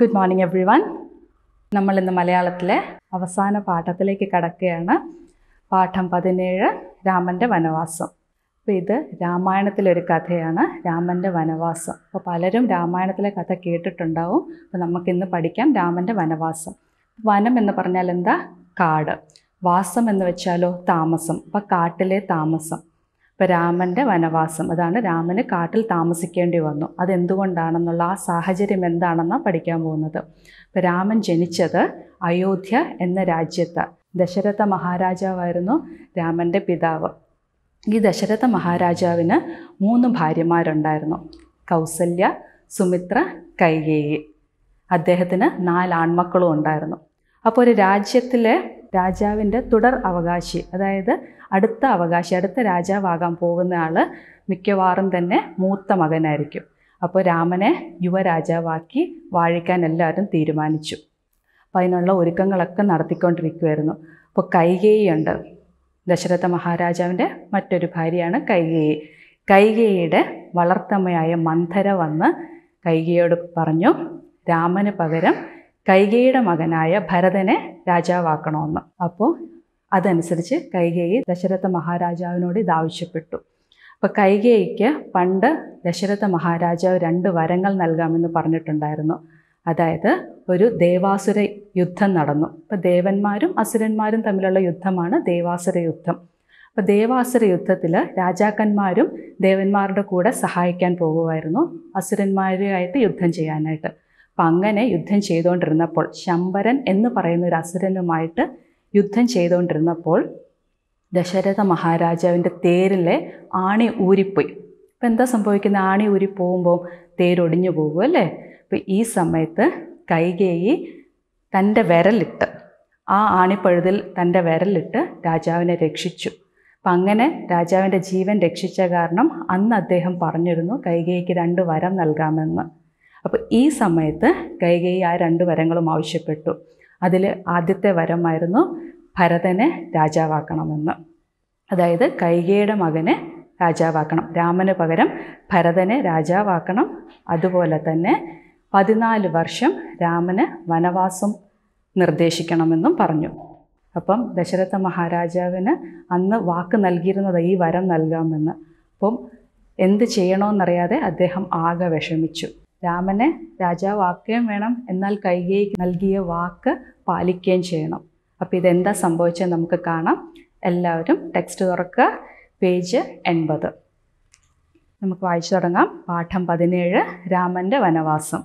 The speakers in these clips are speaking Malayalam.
ഗുഡ് മോർണിംഗ് എവ്രി വൺ നമ്മൾ ഇന്ന് മലയാളത്തിലെ അവസാന പാഠത്തിലേക്ക് കടക്കുകയാണ് പാഠം പതിനേഴ് രാമൻ്റെ വനവാസം അപ്പോൾ ഇത് രാമായണത്തിലൊരു കഥയാണ് രാമൻ്റെ വനവാസം അപ്പോൾ പലരും രാമായണത്തിലെ കഥ കേട്ടിട്ടുണ്ടാവും അപ്പോൾ നമുക്കിന്ന് പഠിക്കാം രാമൻ്റെ വനവാസം വനം എന്ന് പറഞ്ഞാൽ എന്താ കാട് വാസം എന്ന് വെച്ചാലോ താമസം അപ്പോൾ കാട്ടിലെ താമസം ഇപ്പോൾ രാമൻ്റെ വനവാസം അതാണ് രാമന് കാട്ടിൽ താമസിക്കേണ്ടി വന്നു അതെന്തുകൊണ്ടാണെന്നുള്ള ആ സാഹചര്യം എന്താണെന്നാണ് പഠിക്കാൻ പോകുന്നത് ഇപ്പോൾ രാമൻ ജനിച്ചത് അയോധ്യ എന്ന രാജ്യത്ത് ദശരഥ മഹാരാജാവായിരുന്നു രാമൻ്റെ പിതാവ് ഈ ദശരഥ മഹാരാജാവിന് മൂന്ന് ഭാര്യമാരുണ്ടായിരുന്നു കൗസല്യ സുമിത്ര കൈകേയി അദ്ദേഹത്തിന് നാല് ആൺമക്കളും ഉണ്ടായിരുന്നു അപ്പോൾ ഒരു രാജ്യത്തിലെ രാജാവിൻ്റെ തുടർ അവകാശി അതായത് അടുത്ത അവകാശി അടുത്ത രാജാവാകാൻ പോകുന്ന ആൾ മിക്കവാറും തന്നെ മൂത്ത മകനായിരിക്കും അപ്പോൾ രാമനെ യുവരാജാവാക്കി വാഴിക്കാൻ എല്ലാവരും തീരുമാനിച്ചു അപ്പോൾ അതിനുള്ള ഒരുക്കങ്ങളൊക്കെ നടത്തിക്കൊണ്ടിരിക്കുമായിരുന്നു അപ്പോൾ കൈകേയിയുണ്ട് ദശരഥ മഹാരാജാവിൻ്റെ മറ്റൊരു ഭാര്യയാണ് കൈകേയി കൈകേയിയുടെ വളർത്തമ്മയായ മന്ധര വന്ന് കൈകേയോട് പറഞ്ഞു രാമന് പകരം കൈകേയിയുടെ മകനായ ഭരതനെ രാജാവാക്കണമെന്ന് അപ്പോൾ അതനുസരിച്ച് കൈകേയി ദശരഥ മഹാരാജാവിനോട് ഇത് ആവശ്യപ്പെട്ടു അപ്പോൾ കൈകേയിക്ക് പണ്ട് ദശരഥ മഹാരാജാവ് രണ്ട് വരങ്ങൾ നൽകാമെന്ന് പറഞ്ഞിട്ടുണ്ടായിരുന്നു അതായത് ഒരു ദേവാസുര യുദ്ധം നടന്നു അപ്പോൾ ദേവന്മാരും അസുരന്മാരും തമ്മിലുള്ള യുദ്ധമാണ് ദേവാസുര യുദ്ധം അപ്പോൾ ദേവാസുര യുദ്ധത്തിൽ രാജാക്കന്മാരും ദേവന്മാരുടെ കൂടെ സഹായിക്കാൻ പോകുമായിരുന്നു അസുരന്മാരുമായിട്ട് യുദ്ധം ചെയ്യാനായിട്ട് അപ്പം അങ്ങനെ യുദ്ധം ചെയ്തുകൊണ്ടിരുന്നപ്പോൾ ശമ്പരൻ എന്ന് പറയുന്ന ഒരു അസുരനുമായിട്ട് യുദ്ധം ചെയ്തുകൊണ്ടിരുന്നപ്പോൾ ദശരഥ മഹാരാജാവിൻ്റെ തേരിലെ ആണി ഊരിപ്പോയി ഇപ്പം എന്താ സംഭവിക്കുന്നത് ആണി ഊരി പോകുമ്പോൾ തേരൊടിഞ്ഞു പോകും അല്ലേ അപ്പോൾ ഈ സമയത്ത് കൈകേയി തൻ്റെ വിരലിട്ട് ആ ആണിപ്പഴുതിൽ തൻ്റെ വിരലിട്ട് രാജാവിനെ രക്ഷിച്ചു അപ്പം അങ്ങനെ രാജാവിൻ്റെ ജീവൻ രക്ഷിച്ച കാരണം അന്ന് അദ്ദേഹം പറഞ്ഞിരുന്നു കൈകേയിക്ക് രണ്ട് വരം നൽകാമെന്ന് അപ്പോൾ ഈ സമയത്ത് കൈകേയി ആ രണ്ട് വരങ്ങളും ആവശ്യപ്പെട്ടു അതിൽ ആദ്യത്തെ വരമായിരുന്നു ഭരതനെ രാജാവാക്കണമെന്ന് അതായത് കൈകേയുടെ മകനെ രാജാവാക്കണം രാമന് പകരം ഭരതനെ രാജാവാക്കണം അതുപോലെ തന്നെ പതിനാല് വർഷം രാമന് വനവാസം നിർദ്ദേശിക്കണമെന്നും പറഞ്ഞു അപ്പം ദശരഥ മഹാരാജാവിന് അന്ന് വാക്ക് നൽകിയിരുന്നത് ഈ വരം നൽകാമെന്ന് അപ്പം എന്ത് ചെയ്യണമെന്നറിയാതെ അദ്ദേഹം ആകെ വിഷമിച്ചു രാമനെ രാജാവാക്കുകയും വേണം എന്നാൽ കൈകേയിക്ക് നൽകിയ വാക്ക് പാലിക്കുകയും ചെയ്യണം അപ്പോൾ ഇതെന്താ സംഭവിച്ചത് നമുക്ക് കാണാം എല്ലാവരും ടെക്സ്റ്റ് തുറക്കുക പേജ് എൺപത് നമുക്ക് വായിച്ചു തുടങ്ങാം പാഠം പതിനേഴ് രാമൻ്റെ വനവാസം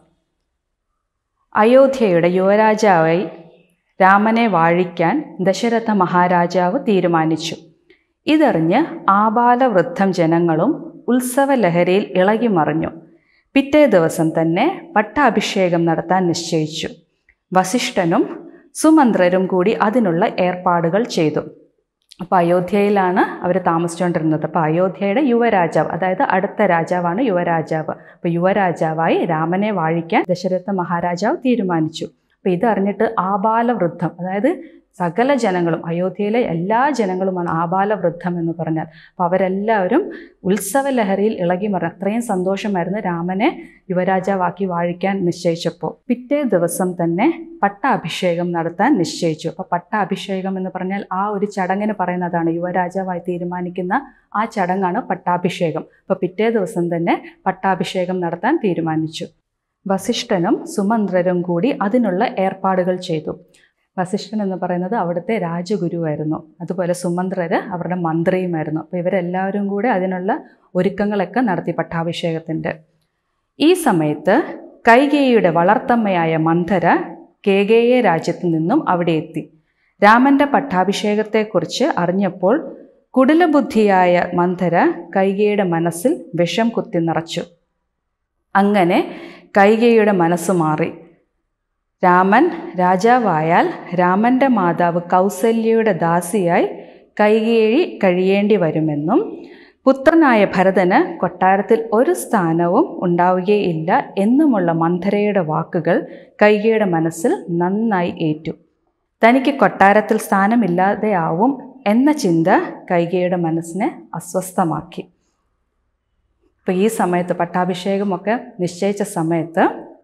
അയോധ്യയുടെ യുവരാജാവായി രാമനെ വാഴിക്കാൻ ദശരഥ മഹാരാജാവ് തീരുമാനിച്ചു ഇതറിഞ്ഞ് ആബാലവൃദ്ധം ജനങ്ങളും ഉത്സവലഹരിയിൽ ഇളകിമറിഞ്ഞു പിറ്റേ ദിവസം തന്നെ പട്ടാഭിഷേകം നടത്താൻ നിശ്ചയിച്ചു വസിഷ്ഠനും സുമന്ത്രരും കൂടി അതിനുള്ള ഏർപ്പാടുകൾ ചെയ്തു അപ്പോൾ അയോധ്യയിലാണ് അവർ താമസിച്ചുകൊണ്ടിരുന്നത് അപ്പോൾ അയോധ്യയുടെ യുവരാജാവ് അതായത് അടുത്ത രാജാവാണ് യുവരാജാവ് അപ്പോൾ യുവരാജാവായി രാമനെ വാഴിക്കാൻ ദശരഥ മഹാരാജാവ് തീരുമാനിച്ചു അപ്പോൾ ഇതറിഞ്ഞിട്ട് ആബാലവൃദ്ധം അതായത് സകല ജനങ്ങളും അയോധ്യയിലെ എല്ലാ ജനങ്ങളുമാണ് ആബാലവൃദ്ധം എന്ന് പറഞ്ഞാൽ അപ്പോൾ അവരെല്ലാവരും ഉത്സവലഹരിയിൽ ഇളകി മറ അത്രയും സന്തോഷമായിരുന്നു രാമനെ യുവരാജാവാക്കി വാഴിക്കാൻ നിശ്ചയിച്ചപ്പോൾ പിറ്റേ ദിവസം തന്നെ പട്ടാഭിഷേകം നടത്താൻ നിശ്ചയിച്ചു അപ്പോൾ പട്ടാഭിഷേകം എന്ന് പറഞ്ഞാൽ ആ ഒരു ചടങ്ങിന് പറയുന്നതാണ് യുവരാജാവായി തീരുമാനിക്കുന്ന ആ ചടങ്ങാണ് പട്ടാഭിഷേകം അപ്പോൾ പിറ്റേ ദിവസം തന്നെ പട്ടാഭിഷേകം നടത്താൻ തീരുമാനിച്ചു വസിഷ്ഠനും സുമന്ത്രരും കൂടി അതിനുള്ള ഏർപ്പാടുകൾ ചെയ്തു വസിഷ്ഠൻ എന്ന് പറയുന്നത് അവിടുത്തെ രാജഗുരുവായിരുന്നു അതുപോലെ സുമന്ത്രർ അവരുടെ മന്ത്രിയുമായിരുന്നു അപ്പോൾ ഇവരെല്ലാവരും കൂടെ അതിനുള്ള ഒരുക്കങ്ങളൊക്കെ നടത്തി പട്ടാഭിഷേകത്തിൻ്റെ ഈ സമയത്ത് കൈകേയിയുടെ വളർത്തമ്മയായ മന്ധര കേകേയ രാജ്യത്തു നിന്നും അവിടെ എത്തി രാമൻ്റെ പട്ടാഭിഷേകത്തെക്കുറിച്ച് അറിഞ്ഞപ്പോൾ കുടിലബുദ്ധിയായ മന്ധര കൈകേയുടെ മനസ്സിൽ വിഷം കുത്തി നിറച്ചു അങ്ങനെ കൈകേയുടെ മനസ്സ് മാറി രാമൻ രാജാവായാൽ രാമൻ്റെ മാതാവ് കൗസല്യയുടെ ദാസിയായി കൈകേഴി കഴിയേണ്ടി വരുമെന്നും പുത്രനായ ഭരതന് കൊട്ടാരത്തിൽ ഒരു സ്ഥാനവും ഉണ്ടാവുകയില്ല എന്നുമുള്ള മന്ധരയുടെ വാക്കുകൾ കൈകയുടെ മനസ്സിൽ നന്നായി ഏറ്റു തനിക്ക് കൊട്ടാരത്തിൽ സ്ഥാനമില്ലാതെയാവും എന്ന ചിന്ത കൈകയുടെ മനസ്സിനെ അസ്വസ്ഥമാക്കി അപ്പോൾ ഈ സമയത്ത് പട്ടാഭിഷേകമൊക്കെ നിശ്ചയിച്ച സമയത്ത്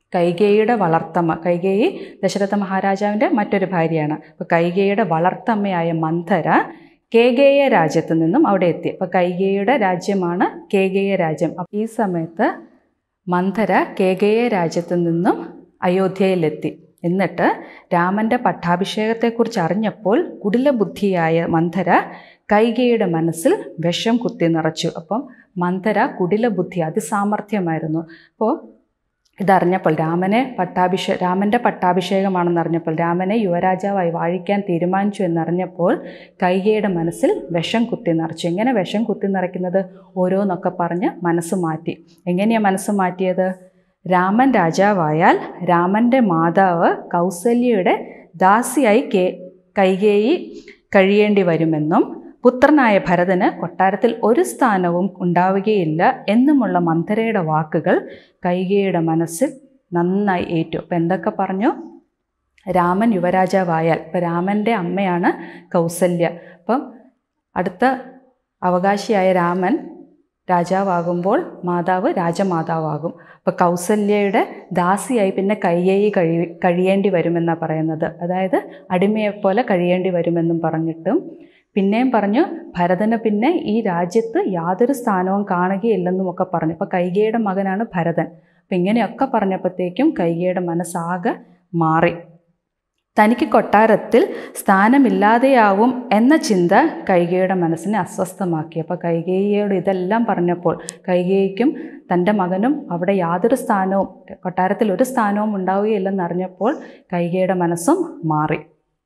കൈകേയിയുടെ വളർത്തമ്മ കൈകേയി ദശരഥ മഹാരാജാവിൻ്റെ മറ്റൊരു ഭാര്യയാണ് അപ്പോൾ കൈകേയിയുടെ വളർത്തമ്മയായ മന്ധര കേകേയ രാജ്യത്ത് നിന്നും അവിടെ എത്തി അപ്പോൾ കൈകേയിയുടെ രാജ്യമാണ് കേകേയ രാജ്യം അപ്പോൾ ഈ സമയത്ത് മന്ധര കേകേയ രാജ്യത്ത് നിന്നും അയോധ്യയിലെത്തി എന്നിട്ട് രാമൻ്റെ പട്ടാഭിഷേകത്തെക്കുറിച്ച് അറിഞ്ഞപ്പോൾ കുടിലബുദ്ധിയായ മന്ധര കൈകേയുടെ മനസ്സിൽ വിഷം കുത്തി നിറച്ചു അപ്പം മന്ധര കുടിലബുദ്ധി അതിസാമർഥ്യമായിരുന്നു അപ്പോൾ ഇതറിഞ്ഞപ്പോൾ രാമനെ പട്ടാഭിഷേ രാമൻ്റെ പട്ടാഭിഷേകമാണെന്ന് അറിഞ്ഞപ്പോൾ രാമനെ യുവരാജാവായി വാഴിക്കാൻ തീരുമാനിച്ചു എന്നറിഞ്ഞപ്പോൾ കൈകയുടെ മനസ്സിൽ വിഷം കുത്തി നിറച്ചു എങ്ങനെ വിഷം കുത്തി നിറയ്ക്കുന്നത് ഓരോന്നൊക്കെ പറഞ്ഞ് മനസ്സ് മാറ്റി എങ്ങനെയാണ് മനസ്സ് മാറ്റിയത് രാമൻ രാജാവായാൽ രാമൻ്റെ മാതാവ് കൗസല്യയുടെ ദാസിയായി കേ കൈകേയി കഴിയേണ്ടി വരുമെന്നും പുത്രനായ ഭരതന് കൊട്ടാരത്തിൽ ഒരു സ്ഥാനവും ഉണ്ടാവുകയില്ല എന്നുമുള്ള മന്ധരയുടെ വാക്കുകൾ കൈകേയുടെ മനസ്സിൽ നന്നായി ഏറ്റു അപ്പം എന്തൊക്കെ പറഞ്ഞു രാമൻ യുവരാജാവായാൽ ഇപ്പം രാമൻ്റെ അമ്മയാണ് കൗസല്യ അപ്പം അടുത്ത അവകാശിയായ രാമൻ രാജാവാകുമ്പോൾ മാതാവ് രാജമാതാവാകും അപ്പോൾ കൗസല്യയുടെ ദാസിയായി പിന്നെ കയ്യേയി കഴി കഴിയേണ്ടി വരുമെന്നാണ് പറയുന്നത് അതായത് അടിമയെപ്പോലെ കഴിയേണ്ടി വരുമെന്നും പറഞ്ഞിട്ടും പിന്നെയും പറഞ്ഞു ഭരതന് പിന്നെ ഈ രാജ്യത്ത് യാതൊരു സ്ഥാനവും കാണുകയില്ലെന്നും ഒക്കെ പറഞ്ഞു അപ്പോൾ കൈകയുടെ മകനാണ് ഭരതൻ അപ്പം ഇങ്ങനെയൊക്കെ പറഞ്ഞപ്പോഴത്തേക്കും കൈകയുടെ മനസ്സാകെ മാറി തനിക്ക് കൊട്ടാരത്തിൽ സ്ഥാനമില്ലാതെയാവും എന്ന ചിന്ത കൈകയുടെ മനസ്സിനെ അസ്വസ്ഥമാക്കി അപ്പോൾ കൈകേയിയോട് ഇതെല്ലാം പറഞ്ഞപ്പോൾ കൈകേയിക്കും തൻ്റെ മകനും അവിടെ യാതൊരു സ്ഥാനവും കൊട്ടാരത്തിൽ ഒരു സ്ഥാനവും ഉണ്ടാവുകയില്ലെന്ന് അറിഞ്ഞപ്പോൾ കൈകയുടെ മനസ്സും മാറി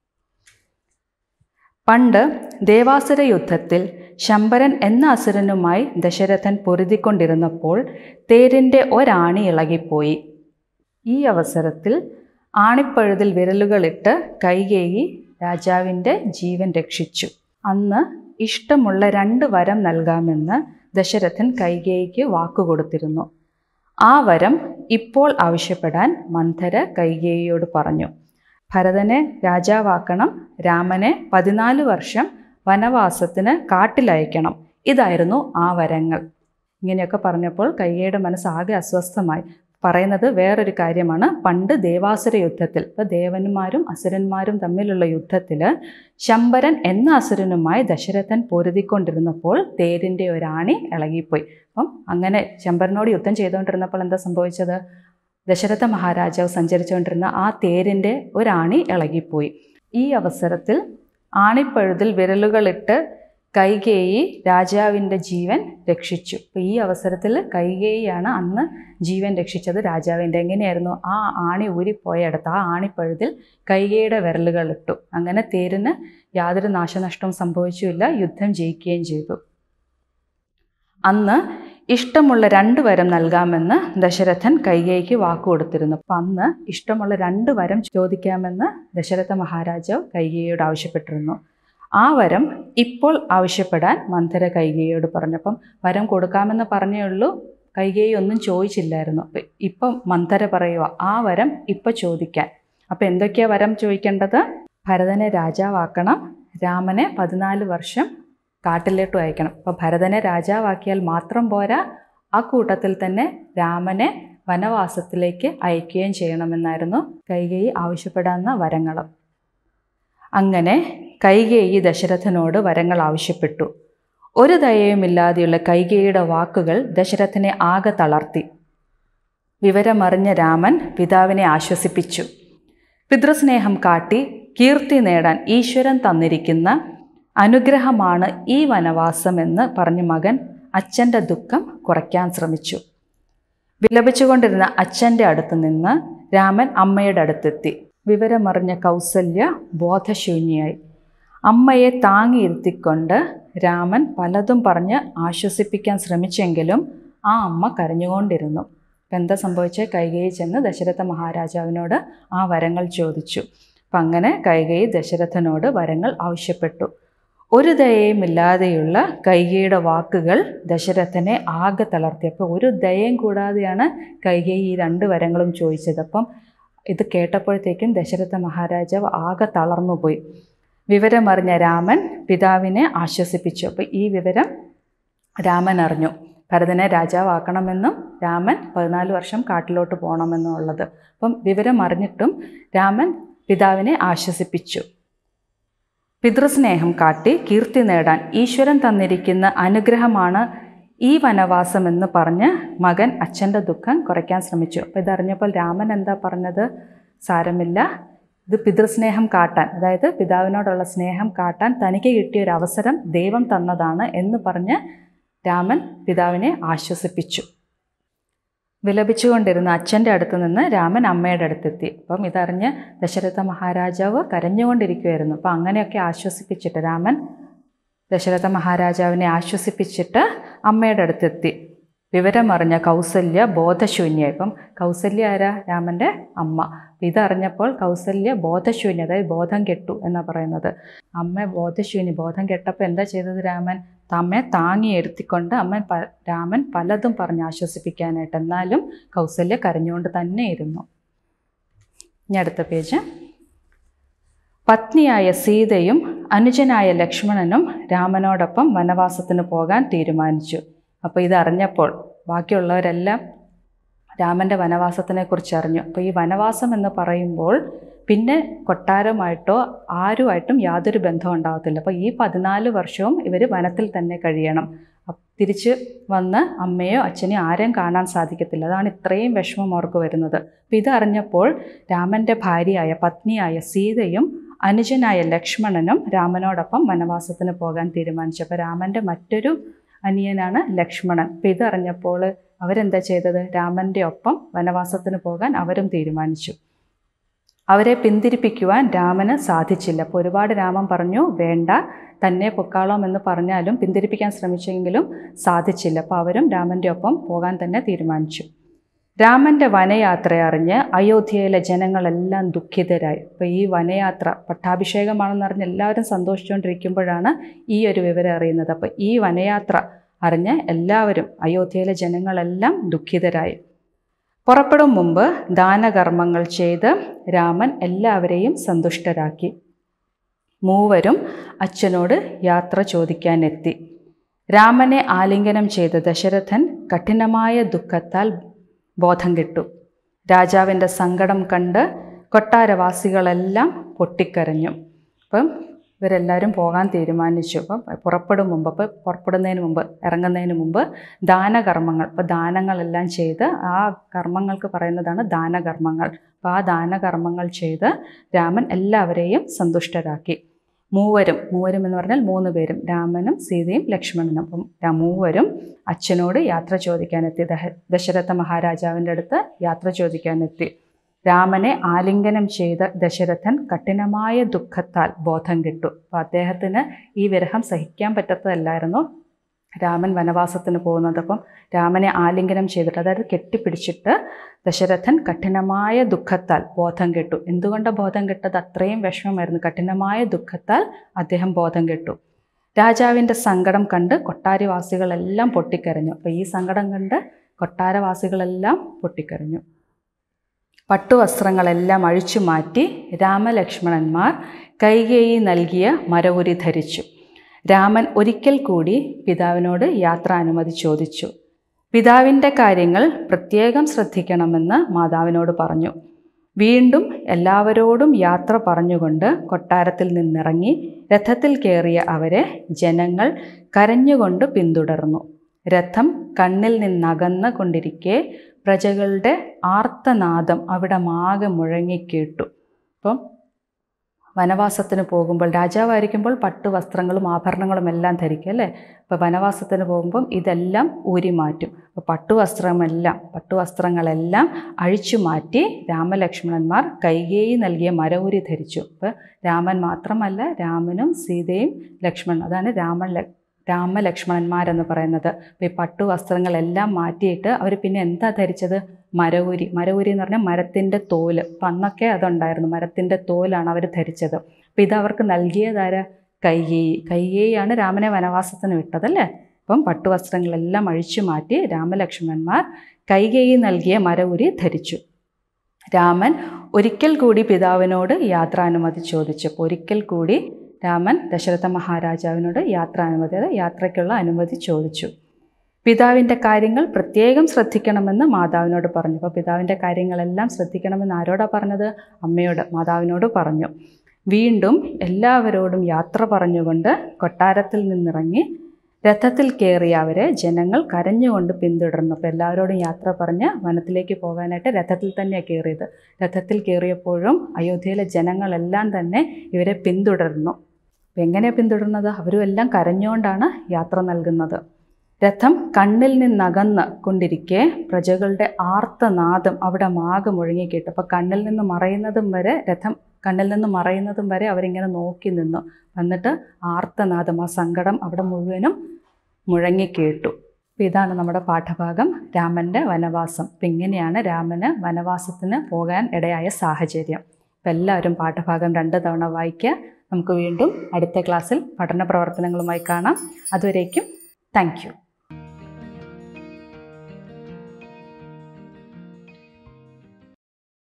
പണ്ട് ദേവാസുര യുദ്ധത്തിൽ ശമ്പരൻ എന്ന അസുരനുമായി ദശരഥൻ പൊരുതിക്കൊണ്ടിരുന്നപ്പോൾ തേരിൻ്റെ ഒരാണി ഇളകിപ്പോയി ഈ അവസരത്തിൽ ആണിപ്പഴുതിൽ വിരലുകളിട്ട് കൈകേയി രാജാവിൻ്റെ ജീവൻ രക്ഷിച്ചു അന്ന് ഇഷ്ടമുള്ള രണ്ട് വരം നൽകാമെന്ന് ദശരഥൻ കൈകേയിക്ക് വാക്കുകൊടുത്തിരുന്നു ആ വരം ഇപ്പോൾ ആവശ്യപ്പെടാൻ മന്ധര കൈകേയിയോട് പറഞ്ഞു ഭരതനെ രാജാവാക്കണം രാമനെ പതിനാല് വർഷം വനവാസത്തിന് കാട്ടിലയക്കണം ഇതായിരുന്നു ആ വരങ്ങൾ ഇങ്ങനെയൊക്കെ പറഞ്ഞപ്പോൾ കൈകയുടെ മനസ്സ് ആകെ അസ്വസ്ഥമായി പറയുന്നത് വേറൊരു കാര്യമാണ് പണ്ട് ദേവാസുര യുദ്ധത്തിൽ ഇപ്പോൾ ദേവന്മാരും അസുരന്മാരും തമ്മിലുള്ള യുദ്ധത്തിൽ ശമ്പരൻ എന്ന അസുരനുമായി ദശരഥൻ പൊരുതിക്കൊണ്ടിരുന്നപ്പോൾ തേരിൻ്റെ ഒരാണി ഇളകിപ്പോയി അപ്പം അങ്ങനെ ശമ്പരനോട് യുദ്ധം ചെയ്തുകൊണ്ടിരുന്നപ്പോൾ എന്താ സംഭവിച്ചത് ദശരഥ മഹാരാജാവ് സഞ്ചരിച്ചുകൊണ്ടിരുന്ന ആ തേരിൻ്റെ ഒരാണി ഇളകിപ്പോയി ഈ അവസരത്തിൽ ആണിപ്പഴുതിൽ വിരലുകളിട്ട് കൈകേയി രാജാവിൻ്റെ ജീവൻ രക്ഷിച്ചു അപ്പോൾ ഈ അവസരത്തിൽ കൈകേയിയാണ് അന്ന് ജീവൻ രക്ഷിച്ചത് രാജാവിൻ്റെ എങ്ങനെയായിരുന്നു ആ ആണി ഊരിപ്പോയടുത്ത് ആ ആണിപ്പഴുതിൽ കൈകേയുടെ വിരലുകളിട്ടു അങ്ങനെ തേരിന് യാതൊരു നാശനഷ്ടവും സംഭവിച്ചുമില്ല യുദ്ധം ജയിക്കുകയും ചെയ്തു അന്ന് ഇഷ്ടമുള്ള രണ്ട് വരം നൽകാമെന്ന് ദശരഥൻ കൈകേയിക്ക് വാക്കുകൊടുത്തിരുന്നു അപ്പം അന്ന് ഇഷ്ടമുള്ള രണ്ട് വരം ചോദിക്കാമെന്ന് ദശരഥ മഹാരാജാവ് കൈകേയിയോട് ആവശ്യപ്പെട്ടിരുന്നു ആ വരം ഇപ്പോൾ ആവശ്യപ്പെടാൻ മന്ധര കൈകേയിയോട് പറഞ്ഞപ്പം വരം കൊടുക്കാമെന്ന് പറഞ്ഞേ ഉള്ളൂ കൈകേയി ഒന്നും ചോദിച്ചില്ലായിരുന്നു അപ്പം ഇപ്പം മന്ധര പറയുക ആ വരം ഇപ്പം ചോദിക്കാൻ അപ്പം എന്തൊക്കെയാണ് വരം ചോദിക്കേണ്ടത് ഭരതനെ രാജാവാക്കണം രാമനെ പതിനാല് വർഷം കാട്ടിലോട്ട് അയക്കണം അപ്പോൾ ഭരതനെ രാജാവാക്കിയാൽ മാത്രം പോരാ ആ കൂട്ടത്തിൽ തന്നെ രാമനെ വനവാസത്തിലേക്ക് അയക്കുകയും ചെയ്യണമെന്നായിരുന്നു കൈകേയി ആവശ്യപ്പെടാവുന്ന വരങ്ങൾ അങ്ങനെ കൈകേയി ദശരഥനോട് വരങ്ങൾ ആവശ്യപ്പെട്ടു ഒരു ദയയുമില്ലാതെയുള്ള കൈകേയിയുടെ വാക്കുകൾ ദശരഥനെ ആകെ തളർത്തി വിവരമറിഞ്ഞ രാമൻ പിതാവിനെ ആശ്വസിപ്പിച്ചു പിതൃസ്നേഹം കാട്ടി കീർത്തി നേടാൻ ഈശ്വരൻ തന്നിരിക്കുന്ന അനുഗ്രഹമാണ് ഈ വനവാസമെന്ന് പറഞ്ഞ മകൻ അച്ഛൻ്റെ ദുഃഖം കുറയ്ക്കാൻ ശ്രമിച്ചു വിലപിച്ചുകൊണ്ടിരുന്ന അച്ഛൻ്റെ അടുത്ത് നിന്ന് രാമൻ അമ്മയുടെ അടുത്തെത്തി വിവരമറിഞ്ഞ കൗസല്യ ബോധശൂന്യായി അമ്മയെ താങ്ങിയിരുത്തിക്കൊണ്ട് രാമൻ പലതും പറഞ്ഞ് ആശ്വസിപ്പിക്കാൻ ശ്രമിച്ചെങ്കിലും ആ അമ്മ കരഞ്ഞുകൊണ്ടിരുന്നു അപ്പം എന്താ സംഭവിച്ചത് കൈകേയി ചെന്ന് ദശരഥ മഹാരാജാവിനോട് ആ വരങ്ങൾ ചോദിച്ചു അപ്പം അങ്ങനെ കൈകേയി ദശരഥനോട് വരങ്ങൾ ആവശ്യപ്പെട്ടു ഒരു ദയയുമില്ലാതെയുള്ള കൈകേയിയുടെ വാക്കുകൾ ദശരഥനെ ആകെ തളർത്തി അപ്പോൾ ഒരു ദയയും കൂടാതെയാണ് കൈകേയി ഈ രണ്ട് വരങ്ങളും ചോദിച്ചത് അപ്പം ഇത് കേട്ടപ്പോഴത്തേക്കും ദശരഥ മഹാരാജാവ് ആകെ തളർന്നുപോയി വിവരമറിഞ്ഞ രാമൻ പിതാവിനെ ആശ്വസിപ്പിച്ചു അപ്പോൾ ഈ വിവരം രാമൻ അറിഞ്ഞു ഭരതനെ രാജാവാക്കണമെന്നും രാമൻ പതിനാല് വർഷം കാട്ടിലോട്ട് പോകണമെന്നും ഉള്ളത് അപ്പം വിവരം അറിഞ്ഞിട്ടും രാമൻ പിതാവിനെ ആശ്വസിപ്പിച്ചു പിതൃസ്നേഹം കാട്ടി കീർത്തി നേടാൻ ഈശ്വരൻ തന്നിരിക്കുന്ന അനുഗ്രഹമാണ് ഈ വനവാസം എന്ന് പറഞ്ഞ് മകൻ അച്ഛൻ്റെ ദുഃഖം കുറയ്ക്കാൻ ശ്രമിച്ചു അപ്പോൾ ഇതറിഞ്ഞപ്പോൾ രാമൻ എന്താ പറഞ്ഞത് സാരമില്ല ഇത് പിതൃസ്നേഹം കാട്ടാൻ അതായത് പിതാവിനോടുള്ള സ്നേഹം കാട്ടാൻ തനിക്ക് കിട്ടിയ ഒരു അവസരം ദൈവം തന്നതാണ് എന്ന് പറഞ്ഞ് രാമൻ പിതാവിനെ ആശ്വസിപ്പിച്ചു വിലപിച്ചുകൊണ്ടിരുന്ന അച്ഛൻ്റെ അടുത്ത് നിന്ന് രാമൻ അമ്മയുടെ അടുത്തെത്തി അപ്പം ഇതറിഞ്ഞ് ദശരഥ മഹാരാജാവ് കരഞ്ഞുകൊണ്ടിരിക്കുമായിരുന്നു അപ്പം അങ്ങനെയൊക്കെ ആശ്വസിപ്പിച്ചിട്ട് രാമൻ ദശരഥ മഹാരാജാവിനെ ആശ്വസിപ്പിച്ചിട്ട് അമ്മയുടെ അടുത്തെത്തി വിവരമറിഞ്ഞ കൗസല്യ ബോധശൂന്യ ഇപ്പം കൗസല്യ ആരാ രാമൻ്റെ അമ്മ അപ്പം ഇതറിഞ്ഞപ്പോൾ കൗസല്യ ബോധശൂന്യ അതായത് ബോധം കെട്ടു എന്നാണ് പറയുന്നത് അമ്മ ബോധശൂന്യ ബോധം കെട്ടപ്പോൾ എന്താ ചെയ്തത് രാമൻ അമ്മയെ താങ്ങി എടുത്തിക്കൊണ്ട് അമ്മ പ രാമൻ പലതും പറഞ്ഞ് ആശ്വസിപ്പിക്കാനായിട്ട് എന്നാലും കൗസല്യ കരഞ്ഞുകൊണ്ട് തന്നെ ഇരുന്നു ഇനി അടുത്ത പേജ് പത്നിയായ സീതയും അനുജനായ ലക്ഷ്മണനും രാമനോടൊപ്പം വനവാസത്തിന് പോകാൻ തീരുമാനിച്ചു അപ്പോൾ ഇതറിഞ്ഞപ്പോൾ ബാക്കിയുള്ളവരെല്ലാം രാമൻ്റെ വനവാസത്തിനെക്കുറിച്ച് അറിഞ്ഞു അപ്പോൾ ഈ വനവാസം എന്ന് പറയുമ്പോൾ പിന്നെ കൊട്ടാരമായിട്ടോ ആരുമായിട്ടും യാതൊരു ബന്ധവും ഉണ്ടാകത്തില്ല അപ്പോൾ ഈ പതിനാല് വർഷവും ഇവർ വനത്തിൽ തന്നെ കഴിയണം അപ്പ് തിരിച്ച് വന്ന് അമ്മയോ അച്ഛനെയോ ആരെയും കാണാൻ സാധിക്കത്തില്ല അതാണ് ഇത്രയും വിഷമം അവർക്ക് വരുന്നത് അപ്പം ഇതറിഞ്ഞപ്പോൾ രാമൻ്റെ ഭാര്യയായ പത്നിയായ സീതയും അനുജനായ ലക്ഷ്മണനും രാമനോടൊപ്പം വനവാസത്തിന് പോകാൻ തീരുമാനിച്ചു അപ്പോൾ രാമൻ്റെ മറ്റൊരു അനിയനാണ് ലക്ഷ്മണൻ അപ്പം ഇതറിഞ്ഞപ്പോൾ അവരെന്താ ചെയ്തത് രാമൻ്റെ ഒപ്പം വനവാസത്തിന് പോകാൻ അവരും തീരുമാനിച്ചു അവരെ പിന്തിരിപ്പിക്കുവാൻ രാമന് സാധിച്ചില്ല അപ്പോൾ ഒരുപാട് രാമൻ പറഞ്ഞു വേണ്ട തന്നെ പൊക്കാളാം എന്ന് പറഞ്ഞാലും പിന്തിരിപ്പിക്കാൻ ശ്രമിച്ചെങ്കിലും സാധിച്ചില്ല അപ്പോൾ അവരും രാമൻ്റെ ഒപ്പം പോകാൻ തന്നെ തീരുമാനിച്ചു രാമൻ്റെ വനയാത്ര അറിഞ്ഞ് അയോധ്യയിലെ ജനങ്ങളെല്ലാം ദുഃഖിതരായി അപ്പോൾ ഈ വനയാത്ര പട്ടാഭിഷേകമാണെന്ന് അറിഞ്ഞ് എല്ലാവരും സന്തോഷിച്ചുകൊണ്ടിരിക്കുമ്പോഴാണ് ഈ ഒരു വിവരം അറിയുന്നത് അപ്പോൾ ഈ വനയാത്ര അറിഞ്ഞ് എല്ലാവരും അയോധ്യയിലെ ജനങ്ങളെല്ലാം ദുഃഖിതരായി പുറപ്പെടും മുമ്പ് ദാനകർമ്മങ്ങൾ ചെയ്ത് രാമൻ എല്ലാവരെയും സന്തുഷ്ടരാക്കി മൂവരും അച്ഛനോട് യാത്ര ചോദിക്കാനെത്തി രാമനെ ആലിംഗനം ചെയ്ത ദശരഥൻ കഠിനമായ ദുഃഖത്താൽ ബോധം കിട്ടു രാജാവിൻ്റെ സങ്കടം കണ്ട് കൊട്ടാരവാസികളെല്ലാം പൊട്ടിക്കരഞ്ഞു അപ്പം ഇവരെല്ലാവരും പോകാൻ തീരുമാനിച്ചു അപ്പം പുറപ്പെടും മുമ്പ് അപ്പോൾ പുറപ്പെടുന്നതിന് മുമ്പ് ഇറങ്ങുന്നതിന് മുമ്പ് ദാനകർമ്മങ്ങൾ അപ്പോൾ ദാനങ്ങളെല്ലാം ചെയ്ത് ആ കർമ്മങ്ങൾക്ക് പറയുന്നതാണ് ദാനകർമ്മങ്ങൾ അപ്പോൾ ആ ദാനകർമ്മങ്ങൾ ചെയ്ത് രാമൻ എല്ലാവരെയും സന്തുഷ്ടരാക്കി മൂവരും മൂവരും എന്ന് പറഞ്ഞാൽ മൂന്ന് പേരും രാമനും സീതയും ലക്ഷ്മണനും അപ്പം ര- മൂവരും അച്ഛനോട് യാത്ര ചോദിക്കാനെത്തി ദഹ ദശരഥ മഹാരാജാവിൻ്റെ അടുത്ത് യാത്ര ചോദിക്കാനെത്തി രാമനെ ആലിംഗനം ചെയ്ത ദശരഥൻ കഠിനമായ ദുഃഖത്താൽ ബോധം കിട്ടു അപ്പോൾ അദ്ദേഹത്തിന് ഈ വിരഹം സഹിക്കാൻ പറ്റത്തതല്ലായിരുന്നു രാമൻ വനവാസത്തിന് പോകുന്നത് അപ്പം രാമനെ ആലിംഗനം ചെയ്തിട്ട് അതായത് കെട്ടിപ്പിടിച്ചിട്ട് ദശരഥൻ കഠിനമായ ദുഃഖത്താൽ ബോധം കെട്ടു എന്തുകൊണ്ടാണ് ബോധം കെട്ടത് അത്രയും വിഷമമായിരുന്നു കഠിനമായ ദുഃഖത്താൽ അദ്ദേഹം ബോധം കെട്ടു രാജാവിൻ്റെ സങ്കടം കണ്ട് കൊട്ടാരവാസികളെല്ലാം പൊട്ടിക്കരഞ്ഞു അപ്പോൾ ഈ സങ്കടം കണ്ട് കൊട്ടാരവാസികളെല്ലാം പൊട്ടിക്കരഞ്ഞു പട്ടുവസ്ത്രങ്ങളെല്ലാം അഴിച്ചു മാറ്റി രാമലക്ഷ്മണന്മാർ കൈകേയി നൽകിയ മരവുരി ധരിച്ചു രാമൻ ഒരിക്കൽ കൂടി പിതാവിനോട് യാത്രാനുമതി ചോദിച്ചു പിതാവിൻ്റെ കാര്യങ്ങൾ പ്രത്യേകം ശ്രദ്ധിക്കണമെന്ന് മാതാവിനോട് പറഞ്ഞു വീണ്ടും എല്ലാവരോടും യാത്ര പറഞ്ഞുകൊണ്ട് കൊട്ടാരത്തിൽ നിന്നിറങ്ങി രഥത്തിൽ കയറിയ അവരെ ജനങ്ങൾ കരഞ്ഞുകൊണ്ട് പിന്തുടർന്നു രഥം കണ്ണിൽ നിന്നകന്നു കൊണ്ടിരിക്കെ പ്രജകളുടെ ആർത്തനാദം അവിടെ മാകെ മുഴങ്ങിക്കേട്ടു അപ്പം വനവാസത്തിന് പോകുമ്പോൾ രാജാവായിരിക്കുമ്പോൾ പട്ടു വസ്ത്രങ്ങളും ആഭരണങ്ങളും എല്ലാം ധരിക്കും അല്ലേ അപ്പോൾ വനവാസത്തിന് പോകുമ്പം ഇതെല്ലാം ഊരി മാറ്റും അപ്പോൾ പട്ടുവസ്ത്രമെല്ലാം പട്ടുവസ്ത്രങ്ങളെല്ലാം അഴിച്ചു മാറ്റി രാമലക്ഷ്മണന്മാർ കൈകേയി നൽകിയ മരവുരി ധരിച്ചു അപ്പോൾ രാമൻ മാത്രമല്ല രാമനും സീതയും ലക്ഷ്മണൻ അതാണ് രാമൻ ല- രാമലക്ഷ്മണന്മാരെന്ന് പറയുന്നത് അപ്പോൾ ഈ പട്ടുവസ്ത്രങ്ങളെല്ലാം മാറ്റിയിട്ട് അവർ പിന്നെ എന്താ ധരിച്ചത് മരവുരി മരവുരി എന്ന് പറഞ്ഞാൽ മരത്തിൻ്റെ തോല് അപ്പം അന്നൊക്കെ അതുണ്ടായിരുന്നു മരത്തിൻ്റെ തോലാണ് അവർ ധരിച്ചത് അപ്പോൾ ഇത് അവർക്ക് നൽകിയതാരാ കൈകേയി കൈകേയിയാണ് രാമനെ വനവാസത്തിന് വിട്ടതല്ലേ അപ്പം പട്ടുവസ്ത്രങ്ങളെല്ലാം അഴിച്ചു മാറ്റി രാമലക്ഷ്മണന്മാർ കൈകേയി നൽകിയ മരവുരി ധരിച്ചു രാമൻ ഒരിക്കൽ കൂടി പിതാവിനോട് യാത്രാനുമതി ചോദിച്ചു അപ്പോൾ ഒരിക്കൽ കൂടി രാമൻ ദശരഥ മഹാരാജാവിനോട് യാത്രാനുമതി അതായത് യാത്രയ്ക്കുള്ള അനുമതി ചോദിച്ചു പിതാവിൻ്റെ കാര്യങ്ങൾ പ്രത്യേകം ശ്രദ്ധിക്കണമെന്ന് മാതാവിനോട് പറഞ്ഞു അപ്പോൾ പിതാവിൻ്റെ കാര്യങ്ങളെല്ലാം ശ്രദ്ധിക്കണമെന്ന് ആരോടാ പറഞ്ഞത് അമ്മയോട് മാതാവിനോട് പറഞ്ഞു വീണ്ടും എല്ലാവരോടും യാത്ര പറഞ്ഞുകൊണ്ട് കൊട്ടാരത്തിൽ നിന്നിറങ്ങി രഥത്തിൽ കയറിയ അവരെ ജനങ്ങൾ കരഞ്ഞുകൊണ്ട് പിന്തുടർന്നു അപ്പോൾ എല്ലാവരോടും യാത്ര പറഞ്ഞ് വനത്തിലേക്ക് പോകാനായിട്ട് രഥത്തിൽ തന്നെയാണ് കയറിയത് രഥത്തിൽ കയറിയപ്പോഴും അയോധ്യയിലെ ജനങ്ങളെല്ലാം തന്നെ ഇവരെ പിന്തുടർന്നു അപ്പോൾ എങ്ങനെയാണ് പിന്തുടർന്നത് അവരും എല്ലാം കരഞ്ഞുകൊണ്ടാണ് യാത്ര നൽകുന്നത് രഥം കണ്ണിൽ നിന്നകന്ന് കൊണ്ടിരിക്കെ പ്രജകളുടെ ആർത്തനാദം അവിടെ മാകെ മുഴങ്ങിക്കിട്ടു അപ്പോൾ കണ്ണിൽ നിന്ന് മറയുന്നതും വരെ രഥം കണ്ണിൽ നിന്ന് മറയുന്നതും വരെ അവരിങ്ങനെ നോക്കി നിന്നു എന്നിട്ട് ആർത്തനാദം ആ സങ്കടം അവിടെ മുഴുവനും മുഴങ്ങിക്കേട്ടു അപ്പോൾ ഇതാണ് നമ്മുടെ പാഠഭാഗം രാമൻ്റെ വനവാസം അപ്പം ഇങ്ങനെയാണ് രാമന് വനവാസത്തിന് പോകാൻ ഇടയായ സാഹചര്യം അപ്പം എല്ലാവരും പാഠഭാഗം രണ്ട് തവണ വായിക്കുക നമുക്ക് വീണ്ടും അടുത്ത ക്ലാസ്സിൽ പഠന പ്രവർത്തനങ്ങളുമായി കാണാം അതുവരേക്കും താങ്ക് യു